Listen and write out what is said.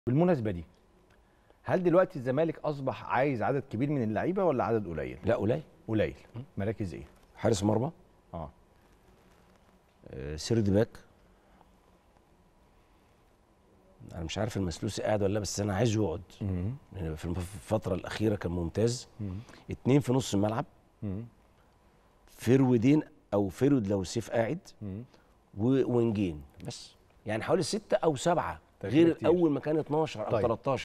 بالمناسبه دي هل دلوقتي الزمالك اصبح عايز عدد كبير من اللعيبه ولا عدد قليل لا قليل قليل مراكز ايه حارس مرمى اه آه، سيرد باك انا مش عارف المسلوسي قاعد ولا لا بس انا عايزه يقعد لأن في الفتره الاخيره كان ممتاز اتنين في نص الملعب فيرودين او فيرود لو سيف قاعد ووينجين بس يعني حوالي ستة او سبعة تغيير غير كتير. اول ما كان 12 او طيب. 13